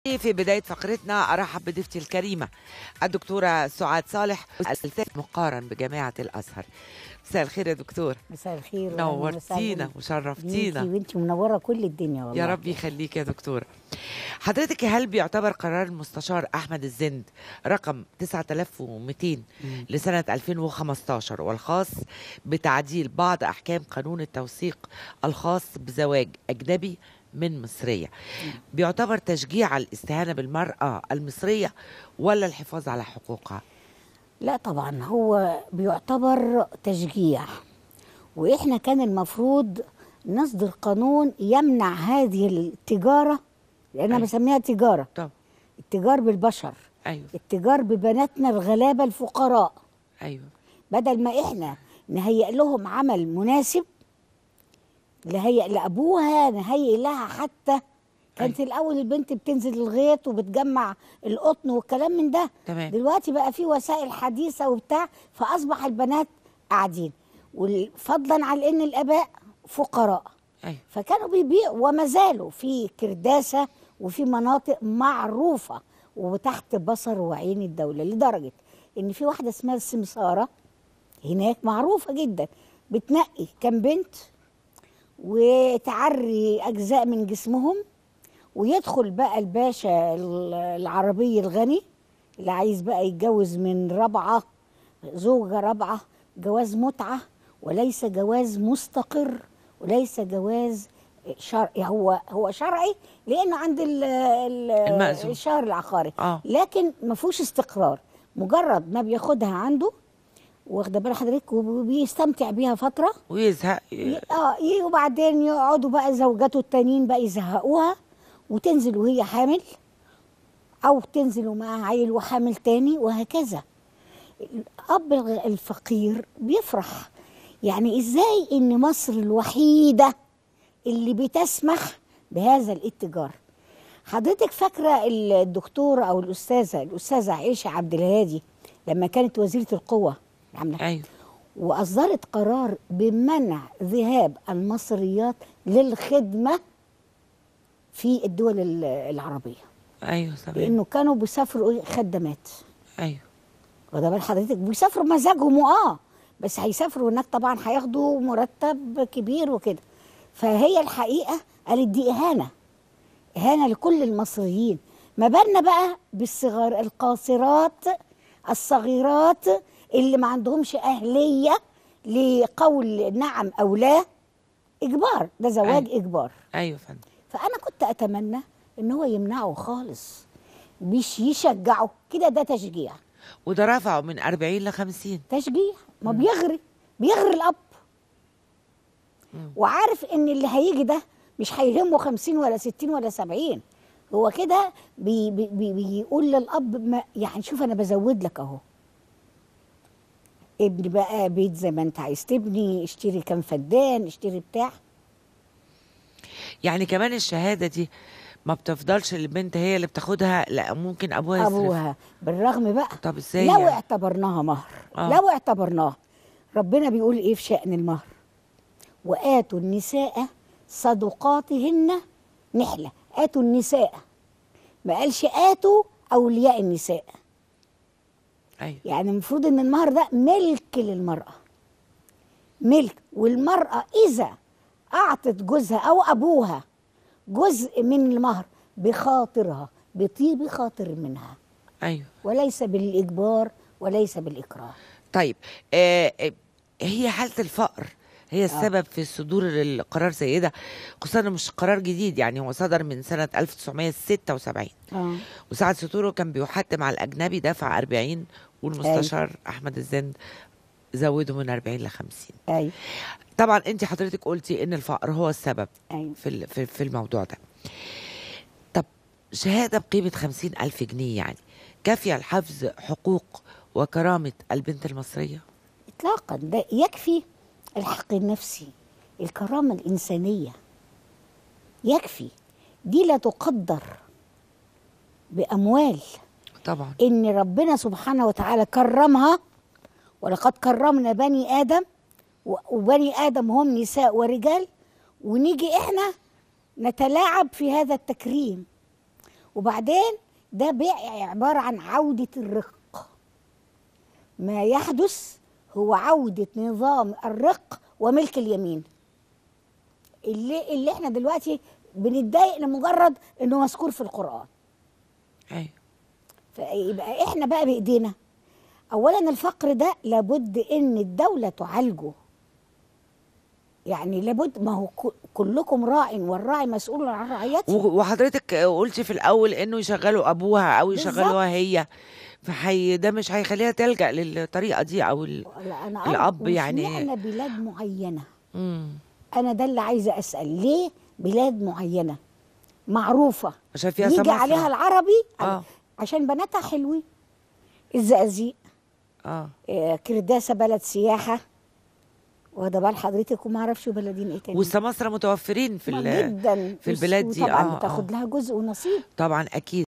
في بداية فقرتنا أرحب بضيفتي الكريمة الدكتورة سعاد صالح الثالث مقارن بجامعة الأزهر مساء الخير يا دكتور مساء الخير نورتينا وشرفتينا وانت منوره كل الدنيا والله يا رب يخليك يا دكتورة حضرتك هل بيعتبر قرار المستشار أحمد الزند رقم 9200 مم. لسنة 2015 والخاص بتعديل بعض أحكام قانون التوثيق الخاص بزواج أجنبي من مصرية بيعتبر تشجيع على الاستهانة بالمرأة المصرية ولا الحفاظ على حقوقها لا طبعا هو بيعتبر تشجيع واحنا كان المفروض نصدر قانون يمنع هذه التجاره لان انا أيوة. بسميها تجاره طب التجار بالبشر أيوه التجار ببناتنا الغلابه الفقراء أيوه بدل ما احنا نهيئ لهم عمل مناسب نهيئ لابوها نهيئ لها حتى كانت أيوة. الاول البنت بتنزل الغيط وبتجمع القطن والكلام من ده تمام دلوقتي بقى في وسائل حديثه وبتاع فاصبح البنات قاعدين وفضلا على ان الاباء فقراء أيوه فكانوا بيبيعوا وما زالوا في كرداسه وفي مناطق معروفه وتحت بصر وعين الدوله لدرجه ان في واحده اسمها السمساره هناك معروفه جدا بتنقي كام بنت وتعري اجزاء من جسمهم ويدخل بقى الباشا ال- العربي الغني اللي عايز بقى يتجوز من رابعه زوجه رابعه جواز متعه وليس جواز مستقر وليس جواز شرعي هو هو شرعي لانه عند ال- ال- المأذون. الشهر العقاري آه. لكن ما فيهوش استقرار مجرد ما بياخدها عنده واخده بال حضرتك وبيستمتع بيها فتره ويزهق ي- اه ي- وبعدين يقعدوا بقى زوجاته التانيين بقى يزهقوها وتنزل وهي حامل او تنزل ومعاها عيل وحامل تاني وهكذا الاب الغ- الفقير بيفرح يعني ازاي ان مصر الوحيده اللي بتسمح بهذا الاتجار حضرتك فاكره الدكتوره او الاستاذه الاستاذه عائشه عبد الهادي لما كانت وزيره القوه عامله أيوه واصدرت قرار بمنع ذهاب المصريات للخدمه في الدول ال- العربيه أيوه تمام لانه كانوا بيسافروا إيه؟ خدامات أيوه واخده بال حضرتك بيسافروا مزاجهم اه بس هيسافروا هناك طبعا هياخدوا مرتب كبير وكده فهي الحقيقه قالت دي اهانه اهانه لكل المصريين ما بالنا بقى بالصغار القاصرات الصغيرات اللي ما عندهمش اهليه لقول نعم او لا اجبار ده زواج أيوة. اجبار أيوه فندم فانا كنت اتمنى ان هو يمنعه خالص مش يشجعه كده ده تشجيع وده رفعه من 40 ل 50 تشجيع ما بيغري بيغري الاب مم. وعارف ان اللي هيجي ده مش هيهمه خمسين ولا ستين ولا سبعين هو كده بي بي بي بيقول للاب ما يعني شوف انا بزود لك اهو ابني بقى بيت زي ما انت عايز تبني اشتري كام فدان اشتري بتاع يعني كمان الشهادة دي ما بتفضلش البنت هي اللي بتاخدها لا ممكن أبوها يصرف ابوها بالرغم بقى طب ازاي لو يعني؟ اعتبرناها مهر آه. لو اعتبرناها ربنا بيقول ايه في شأن المهر وآتوا النساء صدقاتهن نحلة آتوا النساء ما قالش آتوا أولياء النساء أيوه يعني المفروض ان المهر ده ملك للمرأة ملك والمرأة إذا أعطت جوزها أو أبوها جزء من المهر بخاطرها بطيب خاطر منها أيوه وليس بالإجبار وليس بالإكراه طيب آه آه، هي حالة الفقر هي السبب في صدور القرار زي ده خصوصا إنه مش قرار جديد يعني هو صدر من سنة 1976 آه. وساعة صدوره كان بيحتم على الأجنبي دفع 40 والمستشار أحمد الزند زوده من 40 ل 50 أيوة طبعا انت حضرتك قلتي ان الفقر هو السبب أيوة في ال- في في الموضوع ده طب شهاده بقيمه خمسين الف جنيه يعني كافيه لحفظ حقوق وكرامه البنت المصريه إطلاقا ده يكفي الحق النفسي الكرامة الإنسانية يكفي دي لا تقدر بأموال طبعا إن ربنا سبحانه وتعالى كرمها ولقد كرمنا بني آدم و- وبني آدم هم نساء ورجال ونيجي إحنا نتلاعب في هذا التكريم وبعدين ده بيع عباره عن عوده الرق ما يحدث هو عوده نظام الرق وملك اليمين اللي اللي احنا دلوقتي بنتضايق لمجرد انه مذكور في القران ايوه فيبقى احنا بقى بايدينا اولا الفقر ده لابد ان الدوله تعالجه يعني لابد ما هو ك- كلكم راع والراعي مسؤول عن رعيته و- وحضرتك قلتي في الاول انه يشغلوا ابوها او بالظبط. يشغلوها هي فحي ده مش هيخليها تلجأ للطريقه دي او ال... لا انا الأب يعني- احنا بلاد معينه مم. انا ده اللي عايزه اسال ليه بلاد معينه معروفه عشان فيها يجي سماسرة. عليها العربي آه. عشان بناتها حلوين الزقازيق اه آه، كرداسه بلد سياحه واخده بال حضرتك وما اعرفش بلدين ايه تاني والسماسرة متوفرين في ما ال... جدا في البلاد دي وطبعا اه بتاخد آه. لها جزء ونصيب طبعا اكيد